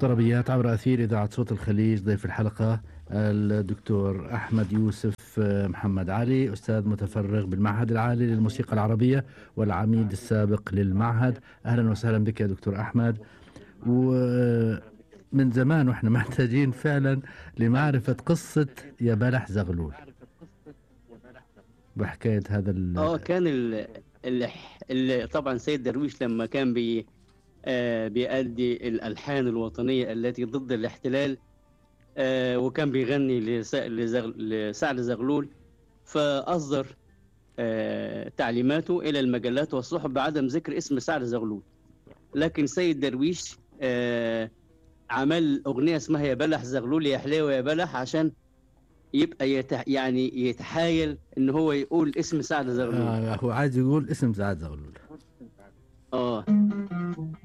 طربيات عبر أثير إذاعة صوت الخليج ضيف الحلقة الدكتور أحمد يوسف محمد علي أستاذ متفرغ بالمعهد العالي للموسيقى العربية والعميد السابق للمعهد أهلا وسهلا بك يا دكتور أحمد ومن زمان وإحنا محتاجين فعلا لمعرفة قصة يا بلح زغلول بحكاية هذا ال اه كان ال... ال... ال... طبعا سيد درويش لما كان بي آه بيأدي الألحان الوطنية التي ضد الاحتلال آه وكان بيغني لس... لزغ... لسعد زغلول فأصدر آه تعليماته إلى المجلات والصحف بعدم ذكر اسم سعد زغلول لكن سيد درويش آه عمل أغنية اسمها يا بلح زغلول يا حلاوة يا بلح عشان يبقى يتح يعني يتحايل ان هو يقول اسم سعد زغلول آه هو عايز يقول اسم سعد زغلول اه